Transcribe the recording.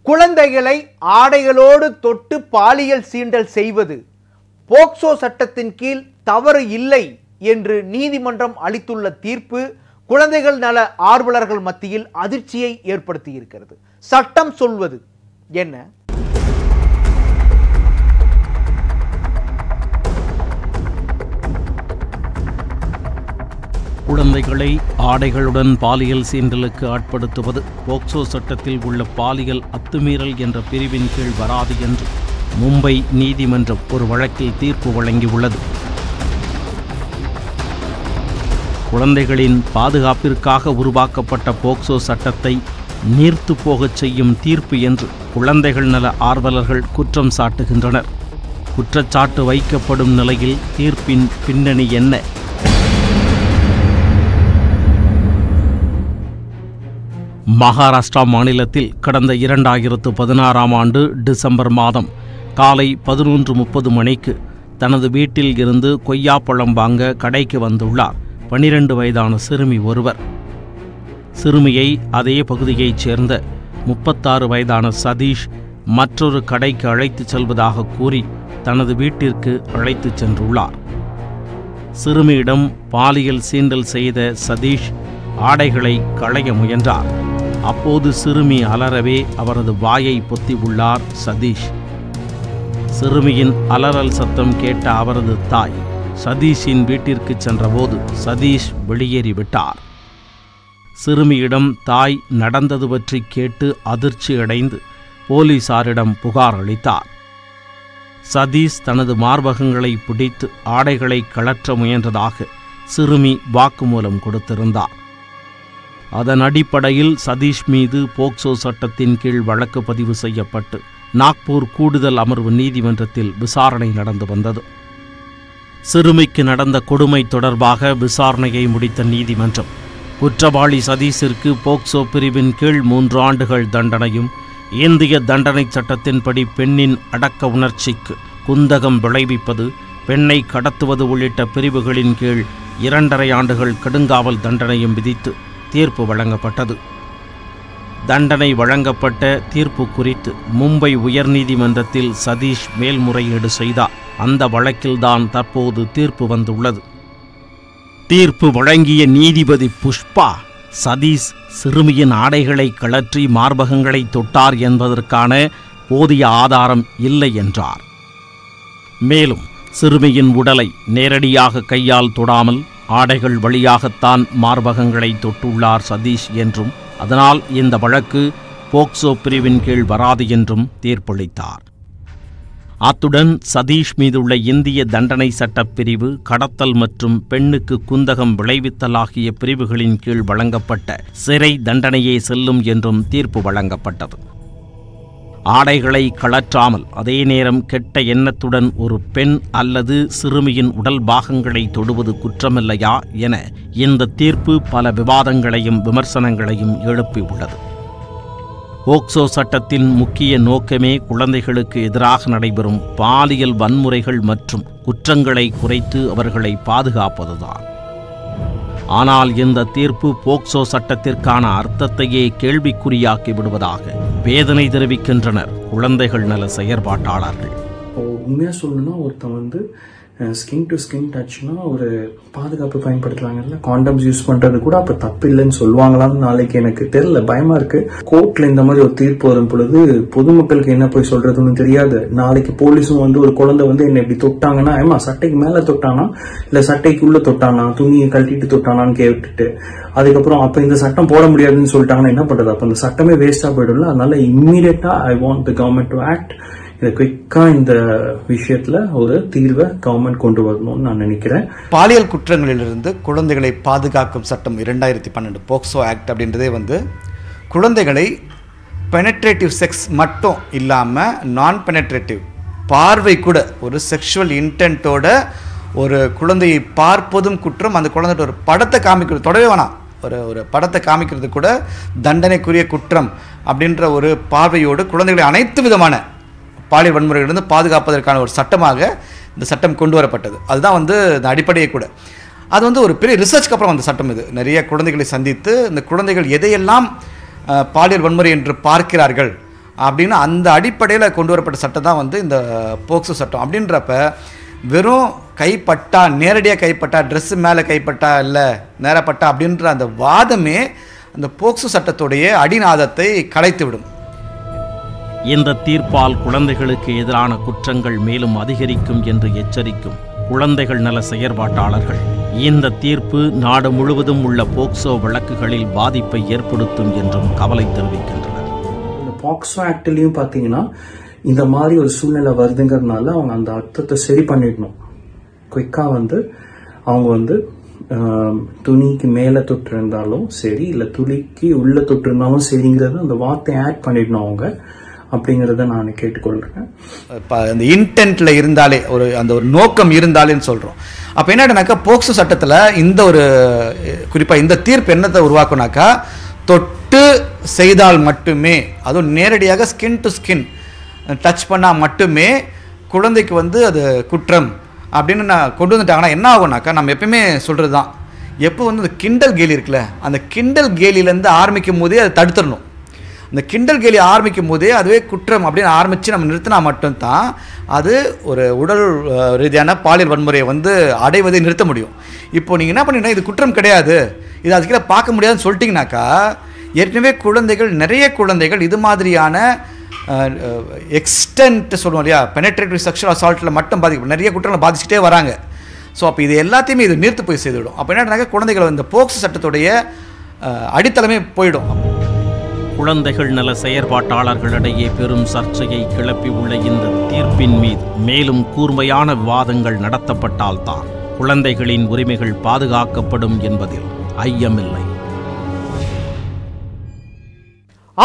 குழந்தைகளை ஆடைகளோடு தொட்டு பாலியல் சீண்டல் செய்வது போக்சோ சட்டத்தின் கீழ் தவறு இல்லை என்று நீதிமன்றம் அளித்துள்ள தீர்ப்பு குழந்தைகள் நல ஆர்வலர்கள் மத்தியில் அதிர்ச்சியை ஏற்படுத்தியிருக்கிறது சட்டம் சொல்வது என்ன குழந்தைகளை ஆடைகளுடன் பாலியல் சீண்டலுக்கு ஆட்படுத்துவது போக்சோ சட்டத்தில் உள்ள பாலியல் அத்துமீறல் என்ற பிரிவின் கீழ் வராது என்று மும்பை நீதிமன்றம் ஒரு வழக்கில் தீர்ப்பு வழங்கியுள்ளது குழந்தைகளின் பாதுகாப்பிற்காக உருவாக்கப்பட்ட போக்சோ சட்டத்தை நீர்த்து போகச் செய்யும் தீர்ப்பு என்று குழந்தைகள் நல ஆர்வலர்கள் குற்றம் சாட்டுகின்றனர் குற்றச்சாட்டு வைக்கப்படும் நிலையில் தீர்ப்பின் பின்னணி என்ன மகாராஷ்டிரா மாநிலத்தில் கடந்த இரண்டாயிரத்து பதினாறாம் ஆண்டு டிசம்பர் மாதம் காலை பதினொன்று முப்பது மணிக்கு தனது வீட்டில் இருந்து கொய்யாப்பழம் வாங்க கடைக்கு வந்துள்ளார் பனிரெண்டு வயதான சிறுமி ஒருவர் சிறுமியை அதே பகுதியைச் சேர்ந்த முப்பத்தாறு வயதான சதீஷ் மற்றொரு கடைக்கு அழைத்துச் செல்வதாக கூறி தனது வீட்டிற்கு அழைத்துச் சென்றுள்ளார் சிறுமியிடம் பாலியல் சீண்டல் செய்த சதீஷ் ஆடைகளை களைய முயன்றார் அப்போது சிறுமி அலறவே அவரது வாயை பொத்தி உள்ளார் சதீஷ் சிறுமியின் அலறல் சத்தம் கேட்ட அவரது தாய் சதீஷின் வீட்டிற்கு சென்றபோது சதீஷ் வெளியேறிவிட்டார் சிறுமியிடம் தாய் நடந்தது பற்றி கேட்டு அதிர்ச்சி அடைந்து போலீசாரிடம் புகார் அளித்தார் சதீஷ் தனது மார்பகங்களை பிடித்து ஆடைகளை கழற்ற முயன்றதாக சிறுமி வாக்குமூலம் கொடுத்திருந்தார் அதன் அடிப்படையில் சதீஷ் மீது போக்சோ சட்டத்தின் கீழ் வழக்கு பதிவு செய்யப்பட்டு நாக்பூர் கூடுதல் அமர்வு நீதிமன்றத்தில் விசாரணை நடந்து வந்தது சிறுமிக்கு நடந்த கொடுமை தொடர்பாக விசாரணையை முடித்த நீதிமன்றம் குற்றவாளி சதீஷிற்கு போக்சோ பிரிவின் கீழ் மூன்று ஆண்டுகள் தண்டனையும் இந்திய தண்டனை சட்டத்தின்படி பெண்ணின் அடக்க உணர்ச்சிக்கு குந்தகம் விளைவிப்பது பெண்ணை கடத்துவது உள்ளிட்ட பிரிவுகளின் கீழ் இரண்டரை ஆண்டுகள் கடுங்காவல் தண்டனையும் விதித்து தீர்ப்பு வழங்கப்பட்டது தண்டனை வழங்கப்பட்ட தீர்ப்பு குறித்து மும்பை உயர்நீதிமன்றத்தில் சதீஷ் மேல்முறையீடு செய்தார் அந்த வழக்கில்தான் தற்போது தீர்ப்பு வந்துள்ளது தீர்ப்பு வழங்கிய நீதிபதி புஷ்பா சதீஷ் சிறுமியின் ஆடைகளை கழற்றி மார்பகங்களை தொட்டார் என்பதற்கான போதிய ஆதாரம் இல்லை என்றார் மேலும் சிறுமியின் உடலை நேரடியாக கையால் தொடாமல் ஆடைகள் வழியாகத்தான் மார்பகங்களை தொட்டுள்ளார் சதீஷ் என்றும் அதனால் இந்த வழக்கு போக்சோ பிரிவின் கீழ் வராது என்றும் தீர்ப்பளித்தார் அத்துடன் சதீஷ் மீதுள்ள இந்திய தண்டனை சட்டப் பிரிவு கடத்தல் மற்றும் பெண்ணுக்கு குந்தகம் விளைவித்தல் ஆகிய பிரிவுகளின் கீழ் வழங்கப்பட்ட சிறை தண்டனையே செல்லும் என்றும் தீர்ப்பு வழங்கப்பட்டது ஆடைகளை கழற்றாமல் அதே நேரம் கெட்ட எண்ணத்துடன் ஒரு பெண் அல்லது சிறுமியின் உடல் பாகங்களை தொடுவது குற்றமில்லையா என இந்த தீர்ப்பு பல விவாதங்களையும் விமர்சனங்களையும் எழுப்பியுள்ளது போக்சோ சட்டத்தின் முக்கிய நோக்கமே குழந்தைகளுக்கு எதிராக நடைபெறும் பாலியல் வன்முறைகள் மற்றும் குற்றங்களை குறைத்து அவர்களை பாதுகாப்பதுதான் ஆனால் இந்த தீர்ப்பு போக்சோ சட்டத்திற்கான அர்த்தத்தையே கேள்விக்குறியாக்கி விடுவதாக வேதனை தெரிவிக்கின்றனர் குழந்தைகள் நல செயற்பாட்டாளர்கள் உண்மையாக சொல்லணும்னா ஒருத்தன் வந்து ஸ்கின் டு ஸ்கின் டச்னா ஒரு பாதுகாப்பு பயன்படுத்துறாங்கல்ல காண்டம்ஸ் யூஸ் பண்றது கூட அப்ப தப்பு இல்லைன்னு சொல்லுவாங்களான்னு நாளைக்கு எனக்கு தெரியல பயமா இருக்கு கோர்ட்ல இந்த மாதிரி ஒரு தீர்ப்பு வரும் பொழுது பொதுமக்களுக்கு என்ன போய் சொல்றதுன்னு தெரியாது நாளைக்கு போலீஸும் வந்து ஒரு குழந்தை வந்து என்ன இப்படி தொட்டாங்கன்னா ஏமா சட்டைக்கு மேல தொட்டானா இல்ல சட்டைக்கு உள்ள தொட்டானா துணியை கழட்டிட்டு தொட்டானான்னு கேட்டுட்டு அதுக்கப்புறம் அப்ப இந்த சட்டம் போட முடியாதுன்னு சொல்லிட்டாங்கன்னா என்ன பண்றது அப்ப இந்த சட்டமே வேஸ்டா போயிடும்ல அதனால இம்மீடியட்டா I want the government to act இதை குவிக்கா இந்த விஷயத்துல ஒரு தீர்வை கவர்மெண்ட் கொண்டு வரணும்னு நான் நினைக்கிறேன் பாலியல் குற்றங்களிலிருந்து குழந்தைகளை பாதுகாக்கும் சட்டம் இரண்டாயிரத்தி பன்னெண்டு போக்சோ ஆக்ட் அப்படின்றதே வந்து குழந்தைகளை பெனட்ரேட்டிவ் செக்ஸ் மட்டும் இல்லாமல் நான் பெனட்ரேட்டிவ் பார்வை கூட ஒரு செக்ஷுவல் இன்டென்ட்டோட ஒரு குழந்தையை பார்ப்பதும் குற்றம் அந்த குழந்தைகிட்ட ஒரு படத்தை காமிக்கிறது தொடவே வேணாம் ஒரு ஒரு படத்தை காமிக்கிறது கூட தண்டனைக்குரிய குற்றம் அப்படின்ற ஒரு பார்வையோடு குழந்தைகளை அனைத்து விதமான பாலியல் வன்முறைகளிலிருந்து பாதுகாப்பதற்கான ஒரு சட்டமாக இந்த சட்டம் கொண்டு வரப்பட்டது அதுதான் வந்து இந்த அடிப்படையே கூட அது வந்து ஒரு பெரிய ரிசர்ச்க்கு அப்புறம் வந்த சட்டம் இது நிறைய குழந்தைகளை சந்தித்து இந்த குழந்தைகள் எதையெல்லாம் அஹ், பாலியல் வன்முறை என்று பார்க்கிறார்கள் அப்படின்னு அந்த அடிப்படையில் கொண்டு வரப்பட்ட சட்டம் தான் வந்து இந்த போக்சோ சட்டம் அப்படின்றப்ப வெறும் கைப்பட்டா நேரடியாக கைப்பட்டா ட்ரெஸ்ஸு மேலே கைப்பட்டா இல்லை நேரப்பட்டா அப்படின்ற அந்த வாதமே அந்த போக்சோ சட்டத்துடைய அடிநாதத்தை கலைத்து விடும் இந்த தீர்ப்பால் குழந்தைகளுக்கு எதிரான குற்றங்கள் மேலும் அதிகரிக்கும் என்று எச்சரிக்கும் குழந்தைகள் நல செயற்பாட்டாளர்கள் இந்த தீர்ப்பு நாடு முழுவதும் உள்ள போக்சோ வழக்குகளில் பாதிப்பை ஏற்படுத்தும் என்றும் கவலை தெரிவிக்கின்றனர் இந்த பாக்ஸோ ஆக்ட்லயும் பாத்தீங்கன்னா இந்த மாதிரி ஒரு சூழ்நிலை வருதுங்கிறதுனால அவங்க அந்த அர்த்தத்தை சரி பண்ணிடணும் குயிக்கா வந்து அவங்க வந்து ஆம், துணிக்கு மேல தொட்டு இருந்தாலும் சரி இல்ல துணிக்கு உள்ள தொட்டு இருந்தாலும் சரிங்கிறத அந்த வார்த்தை ஆட் பண்ணிடணும் அவங்க அப்படிங்கிறத நான் கேட்டுக்கொள்றேன் இப்போ அந்த இன்டென்ட்ல இருந்தாலே ஒரு அந்த ஒரு நோக்கம் இருந்தாலேன்னு சொல்கிறோம் அப்போ என்னடானாக்கா போக்சோ சட்டத்தில் இந்த ஒரு குறிப்பாக இந்த தீர்ப்பு என்னத்தை உருவாக்குனாக்கா தொட்டு செய்தால் மட்டுமே அதுவும் நேரடியாக ஸ்கின் டு ஸ்கின் டச் பண்ணால் மட்டுமே குழந்தைக்கு வந்து அது குற்றம் அப்படின்னு நான் கொண்டு வந்துட்டாங்கன்னா என்ன ஆகும்னாக்கா நம்ம எப்பயுமே சொல்கிறது தான் எப்போ வந்து இந்த கிண்டல் கேலி இருக்குல்ல அந்த கிண்டல் கேலியிலேருந்து ஆரம்பிக்கும் போதே அதை தடுத்துடணும் இந்த கிண்டல் கேலி ஆரம்பிக்கும் போதே அதுவே குற்றம் அப்படின்னு ஆரம்பித்து நம்ம நிறுத்தினா மட்டும்தான் அது ஒரு உடல் அஹ், ரீதியான பாலியல் வன்முறையை வந்து அடைவதை நிறுத்த முடியும் இப்போ நீங்கள் என்ன பண்ணீங்கன்னா இது குற்றம் கிடையாது இது அதுக்கீழே பார்க்க முடியாதுன்னு சொல்லிட்டீங்கனாக்கா ஏற்கனவே குழந்தைகள் நிறைய குழந்தைகள் இது மாதிரியான எக்ஸ்டென்ட் சொல்லுவோம் இல்லையா பெனட்ரேட்டிவ் செக்ஷுவல் அசால்ட்டில் மட்டும் பாதிக்கப்படும் நிறைய குற்றங்களை பாதிச்சுட்டே வராங்க ஸோ அப்போ இது எல்லாத்தையுமே இது நீர்த்து போய் செய்துவிடும் அப்போ என்னன்னாக்கா குழந்தைகள் இந்த போக்ஸ் சட்டத்துடைய அஹ், அடித்தளமே போயிடும் குழந்தைகள் நல செயற்பாட்டாளர்களிடையே பெரும் சர்ச்சையை கிளப்பியுள்ள இந்த தீர்ப்பின் மீது மேலும் கூர்மையான விவாதங்கள் நடத்தப்பட்டால்தான் குழந்தைகளின் உரிமைகள் பாதுகாக்கப்படும் என்பதில் ஐயமில்லை